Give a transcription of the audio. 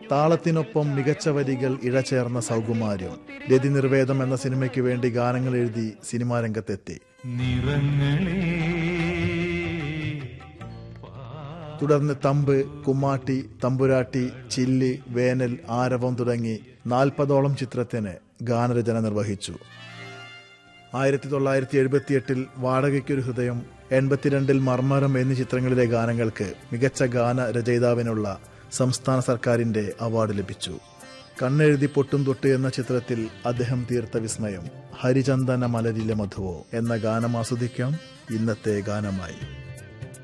താളത്തിനൊപ്പം മികച്ച വരികൾ ഇഴചേർന്ന സൗകുമാര്യം രതി നിർവേദം എന്ന സിനിമയ്ക്ക് വേണ്ടി ഗാനങ്ങൾ എഴുതി സിനിമാ രംഗത്തെത്തി നിറങ്ങളെ തുടർന്ന് തമ്പ് കുമ്മാട്ടി തമ്പുരാട്ടി ചില്ലി വേനൽ ആരവം തുടങ്ങി നാൽപ്പതോളം ചിത്രത്തിന് ഗാനരചന നിർവഹിച്ചു ആയിരത്തി തൊള്ളായിരത്തി എഴുപത്തിയെട്ടിൽ വാടകയ്ക്കൊരു ഹൃദയം എൺപത്തിരണ്ടിൽ മർമ്മരം എന്നീ ചിത്രങ്ങളിലെ ഗാനങ്ങൾക്ക് മികച്ച ഗാന രചയിതാവിനുള്ള സംസ്ഥാന സർക്കാരിന്റെ അവാർഡ് ലഭിച്ചു കണ്ണെഴുതി പൊട്ടും തൊട്ട് എന്ന ചിത്രത്തിൽ അദ്ദേഹം തീർത്ത വിസ്മയം ഹരിചന്ദന മലരിലെ മധുവോ എന്ന ഗാനം ആസ്വദിക്കാം ഇന്നത്തെ ഗാനമായി